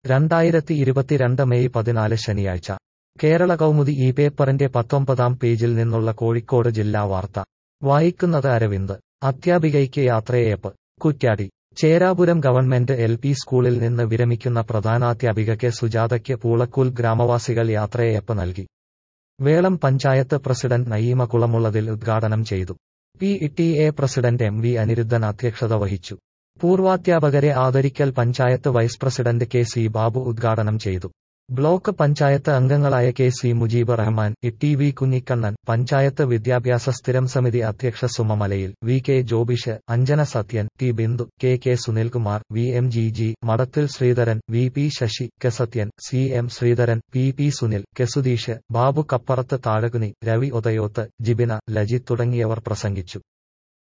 രണ്ടായിരത്തി ഇരുപത്തിരണ്ട് മെയ് പതിനാല് ശനിയാഴ്ച കേരള കൗമുദി ഈ പേപ്പറിന്റെ പത്തൊമ്പതാം പേജിൽ നിന്നുള്ള കോഴിക്കോട് ജില്ലാ വാർത്ത വായിക്കുന്നത് അരവിന്ദ് അധ്യാപികയ്ക്ക് യാത്രയയപ്പ് Kuttiady Cherapuram government L P സ്കൂളിൽ നിന്ന് വിരമിക്കുന്ന പ്രധാനാധ്യാപികയ്ക്ക് സുജാതയ്ക്ക് പൂളക്കൂൽ ഗ്രാമവാസികൾ യാത്രയയപ്പ് നൽകി വേളം പഞ്ചായത്ത് പ്രസിഡന്റ് നയീമ കുളമുള്ളതിൽ ഉദ്ഘാടനം ചെയ്തു P T A president M V Anirudhan അധ്യക്ഷത വഹിച്ചു പൂർവാധ്യാപകരെ ആദരിക്കൽ panchayat vice president K C Babu ഉദ്ഘാടനം ചെയ്തു ബ്ലോക്ക് പഞ്ചായത്ത് അംഗങ്ങളായ K C Mujeeb Rahman T V Kunhikannan panchayat വിദ്യാഭ്യാസ സ്ഥിരം സമിതി അധ്യക്ഷ Suma Malayil V K Jobish Anjana Sathyan T Bindu K K Sunilkumar V M G G Madathil Sreedharan V P Sasi K Sathyan C M Sreedharan P P Sunil K Sudheesh Babu കപ്പറത്ത് താഴകുനി Ravi Udayoth Jibina Lajith തുടങ്ങിയവർ പ്രസംഗിച്ചു